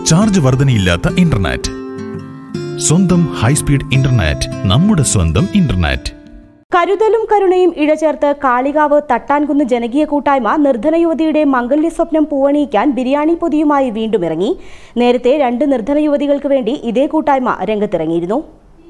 charge വർധനയില്ലാത്ത internet സ്വന്തം high speed internet നമ്മുടെ സ്വന്തം ഇന്റർനെറ്റ് കരുതലും കരുണയും ഇഴചേർത്ത് കാളികാവ് തട്ടാൻകുന്ന് ജനകീയ കൂട്ടായ്മ നിർധന യുവതിയുടെ മംഗല്യ സ്വപ്നം പൂവണിയിക്കാൻ ബിരിയാണി പൊതിയുമായി വീണ്ടും ഇറങ്ങി നേരത്തെ രണ്ട് നിർധന യുവതികൾക്ക് വേണ്ടി ഇതേ കൂട്ടായ്മ രംഗത്തിറങ്ങിയിരുന്നു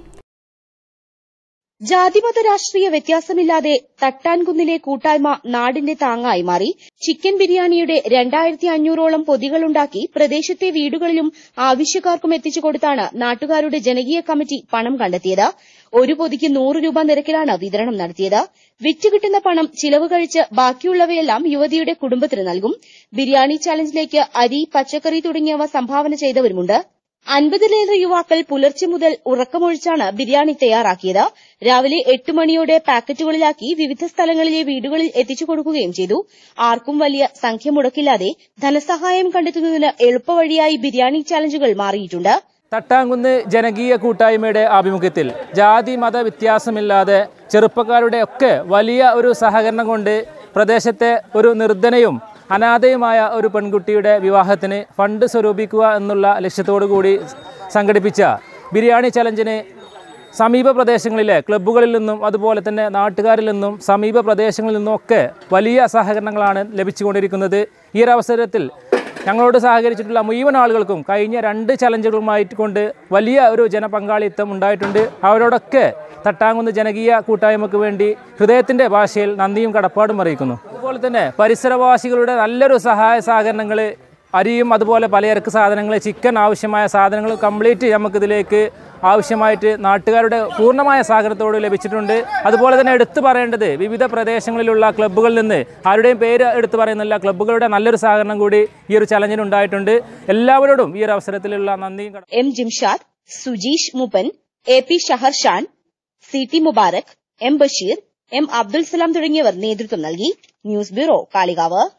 ജാതിമത രാഷ്ട്രീയ വ്യത്യാസമില്ലാതെ തട്ടാൻകുന്നിലെ കൂട്ടായ്മ നാടിന്റെ താങ്ങായി മാറി ചിക്കൻ ബിരിയാണിയുടെ രണ്ടായിരത്തി അഞ്ഞൂറോളം പൊതികളുണ്ടാക്കി പ്രദേശത്തെ വീടുകളിലും ആവശ്യക്കാർക്കും എത്തിച്ചു കൊടുത്താണ് നാട്ടുകാരുടെ ജനകീയ കമ്മിറ്റി പണം കണ്ടെത്തിയത് ഒരു പൊതിക്ക് നൂറ് രൂപ നിരക്കിലാണ് വിതരണം നടത്തിയത് വിറ്റുകിട്ടുന്ന പണം ചിലവ് കഴിച്ച് ബാക്കിയുള്ളവയെല്ലാം യുവതിയുടെ കുടുംബത്തിന് നൽകും ബിരിയാണി ചാലഞ്ചിലേക്ക് അരി പച്ചക്കറി തുടങ്ങിയവ സംഭാവന ചെയ്തവരുമുണ്ട് അൻപതിലേറെ യുവാക്കൾ പുലർച്ചെ മുതൽ ഉറക്കമൊഴിച്ചാണ് ബിരിയാണി തയ്യാറാക്കിയത് രാവിലെ എട്ട് മണിയോടെ പാക്കറ്റുകളിലാക്കി വിവിധ സ്ഥലങ്ങളിലെ വീടുകളിൽ എത്തിച്ചു കൊടുക്കുകയും ചെയ്തു ആർക്കും വലിയ സംഖ്യ മുടക്കില്ലാതെ ധനസഹായം കണ്ടെത്തുന്നതിന് എളുപ്പവഴിയായി ബിരിയാണി ചാലഞ്ചുകൾ മാറിയിട്ടുണ്ട് തട്ടാങ്കുന്ന് ജനകീയ കൂട്ടായ്മയുടെ ആഭിമുഖ്യത്തിൽ ജാതി മത വ്യത്യാസമില്ലാതെ ചെറുപ്പക്കാരുടെ ഒക്കെ വലിയ ഒരു സഹകരണം കൊണ്ട് പ്രദേശത്തെ ഒരു നിർധനയും അനാഥയുമായ ഒരു പെൺകുട്ടിയുടെ വിവാഹത്തിന് ഫണ്ട് സ്വരൂപിക്കുക എന്നുള്ള ലക്ഷ്യത്തോടു കൂടി സംഘടിപ്പിച്ച ബിരിയാണി ചലഞ്ചിന് സമീപ പ്രദേശങ്ങളിലെ ക്ലബ്ബുകളിൽ നിന്നും അതുപോലെ തന്നെ നാട്ടുകാരിൽ നിന്നും സമീപ പ്രദേശങ്ങളിൽ നിന്നുമൊക്കെ വലിയ സഹകരണങ്ങളാണ് ലഭിച്ചുകൊണ്ടിരിക്കുന്നത് ഈ ഒരു അവസരത്തിൽ ഞങ്ങളോട് സഹകരിച്ചിട്ടുള്ള മുഴുവൻ ആളുകൾക്കും കഴിഞ്ഞ രണ്ട് ചലഞ്ചുകളുമായിട്ട് കൊണ്ട് വലിയ ഒരു ജനപങ്കാളിത്തം ഉണ്ടായിട്ടുണ്ട് അവരോടൊക്കെ തട്ടാങ്കുന്ന് ജനകീയ കൂട്ടായ്മക്ക് വേണ്ടി ഹൃദയത്തിൻ്റെ ഭാഷയിൽ നന്ദിയും കടപ്പാടും അറിയിക്കുന്നു അതുപോലെ തന്നെ പരിസരവാസികളുടെ നല്ലൊരു സഹായ സഹകരണങ്ങൾ അരിയും അതുപോലെ പലചരക്ക് സാധനങ്ങൾ ചിക്കൻ ആവശ്യമായ സാധനങ്ങൾ കംപ്ലീറ്റ് നമുക്കിതിലേക്ക് ആവശ്യമായിട്ട് നാട്ടുകാരുടെ പൂർണ്ണമായ സഹകരണത്തോട് ലഭിച്ചിട്ടുണ്ട് അതുപോലെ തന്നെ എടുത്തു പറയേണ്ടത് വിവിധ പ്രദേശങ്ങളിലുള്ള ക്ലബ്ബുകളിൽ നിന്ന് ആരുടെയും പേര് എടുത്തു പറയുന്നില്ല ക്ലബ്ബുകളുടെ നല്ലൊരു സഹകരണം കൂടി ഈ ഒരു ചലഞ്ചിന് ഉണ്ടായിട്ടുണ്ട് എല്ലാവരോടും ഈ ഒരു അവസരത്തിലുള്ള നന്ദിയും കട- M Jimshad Sujeesh Muppan A P Shahar Shan C T Mubarak M Basheer M Abdul Salam തുടങ്ങിയവർ നേതൃത്വം നൽകി ന്യൂസ് ബ്യൂറോ കാളികാവ്